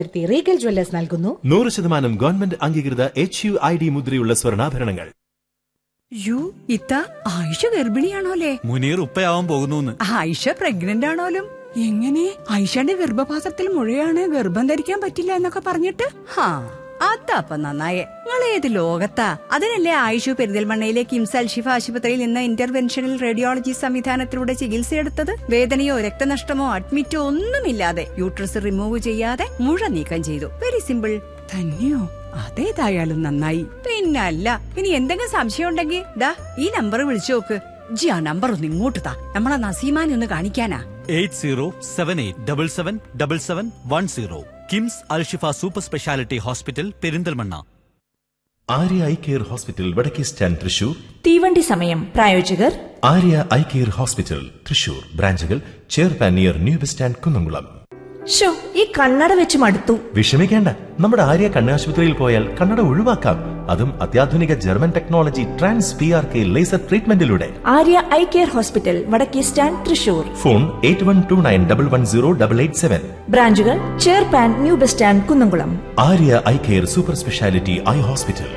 Regal Jewellers നൽകുന്നു നൂറ് ശതമാനം ഗവൺമെന്റ് അംഗീകൃത എച്ച് യു ഐ ഡി മുദ്രയുള്ള സ്വർണ്ണാഭരണങ്ങൾ യു ഇത്ത ആയിഷ ഗർഭിണിയാണോലേ മുനീർ ഉപ്പയാവാൻ പോകുന്നു ആയിഷ പ്രഗ്നന്റ് ആണോലും എങ്ങനെ ആയിഷയുടെ ഗർഭപാത്രത്തിൽ മുഴയാണ് ഗർഭം ധരിക്കാൻ പറ്റില്ല എന്നൊക്കെ പറഞ്ഞിട്ട് ഹാ അതപ്പ നന്നായേ നിങ്ങൾ ഏത് ലോകത്താ അതിനല്ലേ ആയിഷു പെരിന്തൽമണ്ണയിലെ കിംസ് അൽഷിഫ ആശുപത്രിയിൽ നിന്ന് ഇന്റർവെൻഷണൽ റേഡിയോളജി സംവിധാനത്തിലൂടെ ചികിത്സയെടുത്തത് വേദനയോ രക്തനഷ്ടമോ അഡ്മിറ്റോ ഒന്നുമില്ലാതെ യൂട്രസ് റിമൂവ് ചെയ്യാതെ മുഴ നീക്കം ചെയ്തു വെരി സിമ്പിൾ തന്നെയോ അതേതായാലും നന്നായി പിന്നല്ല ഇനി എന്തെങ്കിലും സംശയം ഉണ്ടെങ്കിൽ ദാ ഈ നമ്പർ വിളിച്ചു നോക്ക് ജി ആ നമ്പർ ഒന്ന് ഇങ്ങോട്ട് താ നമ്മളെ നസീമാനെ ഒന്ന് കാണിക്കാനാ eight zero seven eight double seven double seven one zero KIMS Alshifa super speciality hospital Perinthalmanna Arya eye care hospital വടക്കേ സ്റ്റാൻഡ് തൃശൂർ തീവണ്ടി സമയം പ്രായോജകർ Arya eye care hospital Thrissur ബ്രാഞ്ചുകൾ ചേർപ്പാൻ near new bus stand Kunnamkulam ഷോ ഈ കണ്ണട വെച്ച് മടുത്തു വിഷമിക്കേണ്ട നമ്മുടെ ആര്യ കണ്ണാശുപത്രിയിൽ പോയാൽ കണ്ണട ഒഴിവാക്കാം അതും അത്യാധുനിക German technology trans P R K laser ട്രീറ്റ്മെന്റിലൂടെ ആര്യ ഐ കെയർ ഹോസ്പിറ്റൽ വടക്കേ stand Thrissur phone eight one two nine double one zero double eight seven ബ്രാഞ്ചുകൾ ചേർപ്പാൻ new bus stand Kunnamkulam Arya eye care super speciality eye hospital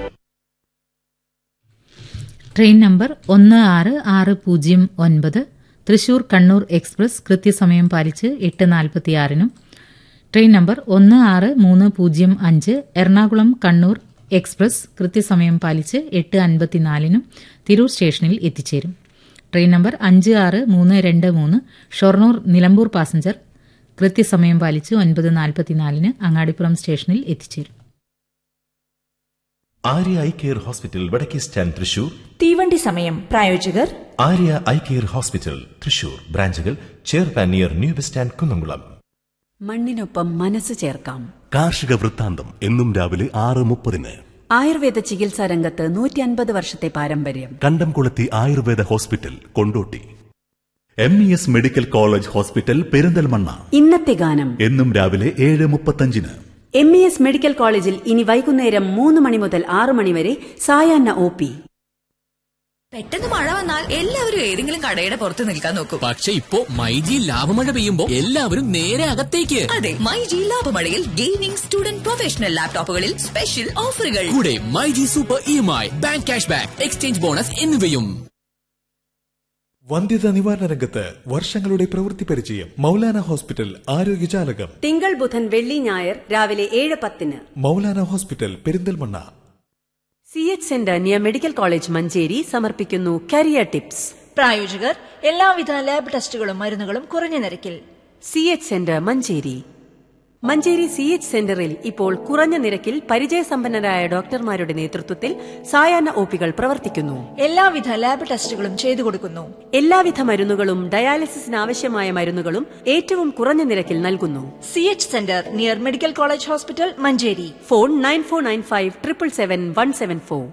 train number ഒന്ന് ആറ് ആറ് പൂജ്യം ഒൻപത് Thrissur Kannur express കൃത്യസമയം പാലിച്ച് എട്ട് നാൽപ്പത്തിയാറിനും ട്രെയിൻ നമ്പർ ഒന്ന് ആറ് മൂന്ന് പൂജ്യം അഞ്ച് എറണാകുളം കണ്ണൂർ എക്സ്പ്രസ് കൃത്യസമയം പാലിച്ച് എട്ട് അൻപത്തിനാലിനും തിരൂർ സ്റ്റേഷനിൽ എത്തിച്ചേരും ട്രെയിൻ നമ്പർ അഞ്ച് ആറ് മൂന്ന് രണ്ട് മൂന്ന് ഷൊർണൂർ നിലമ്പൂർ പാസഞ്ചർ കൃത്യസമയം പാലിച്ച് ഒൻപത് നാൽപ്പത്തിനാലിന് അങ്ങാടിപ്പുറം സ്റ്റേഷനിൽ എത്തിച്ചേരും ആര്യ ഐ കെയർ ഹോസ്പിറ്റൽ വടക്കേ സ്റ്റാൻഡ് തൃശൂർ തീവണ്ടി സമയം പ്രായോജകർ Arya eye care hospital Thrissur ബ്രാഞ്ചുകൾ ചേർപ്പാൻ near new bus stand Kunnamkulam മണ്ണിനൊപ്പം മനസ്സ് ചേർക്കാം കാർഷിക വൃത്താന്തം എന്നും രാവിലെ ആറ് മുപ്പതിന് ആയുർവേദ ചികിത്സാ രംഗത്ത് നൂറ്റി അൻപത് വർഷത്തെ പാരമ്പര്യം Kandamkulathy Ayurveda hospital Kondotty M E S medical college hospital Perinthalmanna ഇന്നത്തെ ഗാനം എന്നും രാവിലെ ഏഴ് മുപ്പത്തഞ്ചിന് എം ഇ എസ് മെഡിക്കൽ കോളേജിൽ ഇനി വൈകുന്നേരം മൂന്ന് മണി മുതൽ ആറ് മണി വരെ സായാഹ്ന ഒ പി പെട്ടെന്ന് മഴ വന്നാൽ എല്ലാവരും ഏതെങ്കിലും കടയുടെ പുറത്ത് നിൽക്കാൻ നോക്കും പക്ഷെ ഇപ്പോ മൈജി ലാഭമഴ പെയ്യുമ്പോ എല്ലാവരും നേരെ അകത്തേക്ക് അതെ മൈ ജി ലാഭമഴയിൽ ഗെയിമിംഗ് സ്റ്റുഡന്റ് പ്രൊഫഷണൽ ലാപ്ടോപ്പുകളിൽ സ്പെഷ്യൽ ഓഫറുകൾ കൂടെ myG super E M I bank cash back exchange bonus എന്നിവയും വന്ധ്യത നിവാരണ രംഗത്ത് വർഷങ്ങളുടെ പ്രവൃത്തി പരിചയം മൗലാന ഹോസ്പിറ്റൽ ആരോഗ്യജാലകം തിങ്കൾ ബുധൻ വെള്ളി ഞായർ രാവിലെ ഏഴ് പത്തിന് Moulana hospital Perinthalmanna C H centre near medical college Manjeri സമർപ്പിക്കുന്നു കരിയർ ടിപ്സ് പ്രായോജകർ എല്ലാവിധ ലാബ് ടെസ്റ്റുകളും മരുന്നുകളും കുറഞ്ഞ നിരക്കിൽ C H centre Manjeri Manjeri C H സെന്ററിൽ ഇപ്പോൾ കുറഞ്ഞ നിരക്കിൽ പരിചയസമ്പന്നരായ ഡോക്ടർമാരുടെ നേതൃത്വത്തിൽ സായാഹ്ന ഒപികൾ പ്രവർത്തിക്കുന്നു എല്ലാവിധ ലാബ് ടെസ്റ്റുകളും ചെയ്തു കൊടുക്കുന്നു എല്ലാവിധ മരുന്നുകളും ഡയാലിസിസിന് ആവശ്യമായ മരുന്നുകളും ഏറ്റവും കുറഞ്ഞ നിരക്കിൽ നൽകുന്നു C H centre near medical college hospital Manjeri phone nine four nine five triple seven one seven four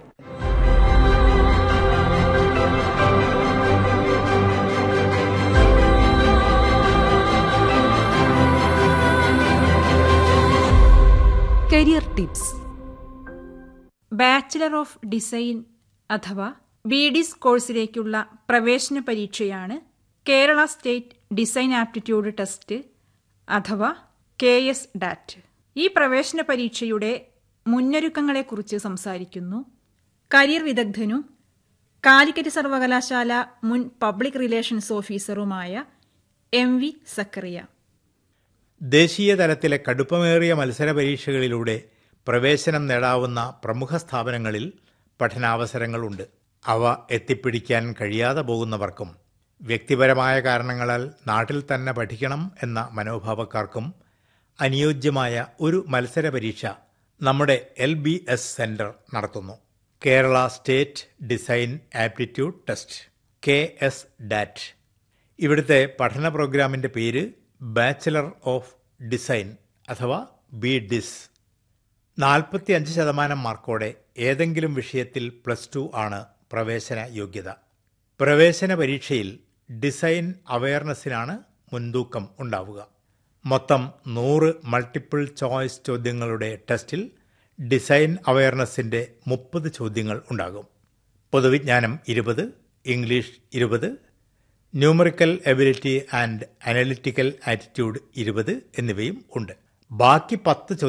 career tips bachelor of design അഥവാ ബി ഡിസ് കോഴ്സിലേക്കുള്ള പ്രവേശന പരീക്ഷയാണ് Kerala state design aptitude test അഥവാ കെ എസ് ഡാറ്റ് ഈ പ്രവേശന പരീക്ഷയുടെ മുന്നൊരുക്കങ്ങളെക്കുറിച്ച് സംസാരിക്കുന്നു career വിദഗ്ധനും Calicut സർവകലാശാല മുൻ പബ്ലിക് റിലേഷൻസ് ഓഫീസറുമായ എം വി സക്കറിയ ദേശീയ തലത്തിലെ കടുപ്പമേറിയ മത്സര പരീക്ഷകളിലൂടെ പ്രവേശനം നേടാവുന്ന പ്രമുഖ സ്ഥാപനങ്ങളിൽ പഠനാവസരങ്ങളുണ്ട് അവ എത്തിപ്പിടിക്കാൻ കഴിയാതെ പോകുന്നവർക്കും വ്യക്തിപരമായ കാരണങ്ങളാൽ നാട്ടിൽ തന്നെ പഠിക്കണം എന്ന മനോഭാവക്കാർക്കും അനുയോജ്യമായ ഒരു മത്സര പരീക്ഷ നമ്മുടെ എൽ ബി എസ് സെന്റർ നടത്തുന്നു Kerala state design aptitude test K S DAT ഇവിടുത്തെ പഠന പ്രോഗ്രാമിന്റെ പേര് ബാച്ചിലർ ഓഫ് ഡിസൈൻ അഥവാ ബി ഡിസ് നാൽപ്പത്തി അഞ്ച് ശതമാനം മാർക്കോടെ ഏതെങ്കിലും വിഷയത്തിൽ പ്ലസ് ടു ആണ് പ്രവേശന യോഗ്യത പ്രവേശന പരീക്ഷയിൽ ഡിസൈൻ അവയർനെസ്സിനാണ് മുൻതൂക്കം ഉണ്ടാവുക മൊത്തം നൂറ് മൾട്ടിപ്പിൾ ചോയ്സ് ചോദ്യങ്ങളുടെ ടെസ്റ്റിൽ ഡിസൈൻ അവയർനെസ്സിൻ്റെ മുപ്പത് ചോദ്യങ്ങൾ ഉണ്ടാകും പൊതുവിജ്ഞാനം ഇരുപത് ഇംഗ്ലീഷ് ഇരുപത് numerical ability and analytical attitude ഇരുപത് എന്നിവയും ഉണ്ട് ബാക്കി പത്ത്